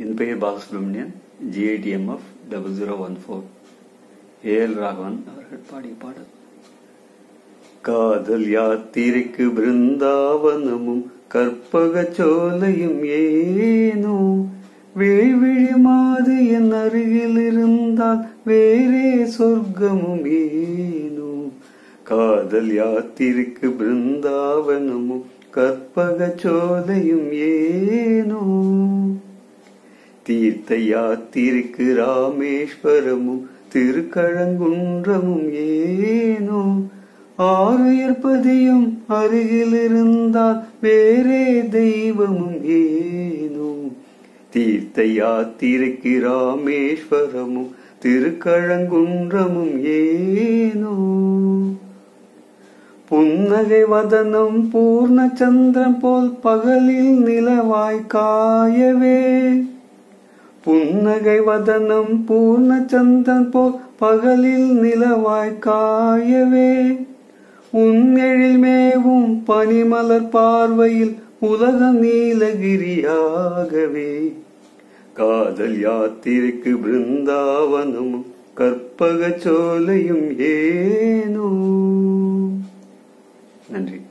என் பெயர் Balasubramanian GITMF double zero one four AL Raghavan அவர்கள் பாடிய பாடல் காதல் யாத்திரைக்கு பிருந்தாவனமும் கற்பக சோலையும் ஏனோ வேவிழி மாது என் அருகில் இருந்தால் வேறே சொர்க்கமும் ஏனோ காதல் யாத்திரைக்கு பிருந்தாவனமும் கற்பக சோலையும் ஏனோ தீர்த்த யாத்திரைக்கு ராமேஸ்வரமும் திருக்கழங்குன்றமும் ஏனோ ஆறுயற்பதியும் அருகில் இருந்தால் வேறே தெய்வமும் ஏனோ தீர்த்த யாத்திரைக்கு ராமேஸ்வரமும் திருக்கழங்குன்றமும் ஏனோ புன்னகை வதனம் பூர்ண சந்திரன் போல் பகலில் நிலவாய் காயவே புன்னகை வதனம் பூர்ண சந்திரன் போல் பகலில் நிலவாய் காயவே உன்னெழில் மேவும் பனிமலர் பார்வையில் உலகம் நீலகிரியாகவே காதல் யாத்திரைக்கு பிருந்தாவனமும் கற்பக சோலையும் ஏனோ நன்றி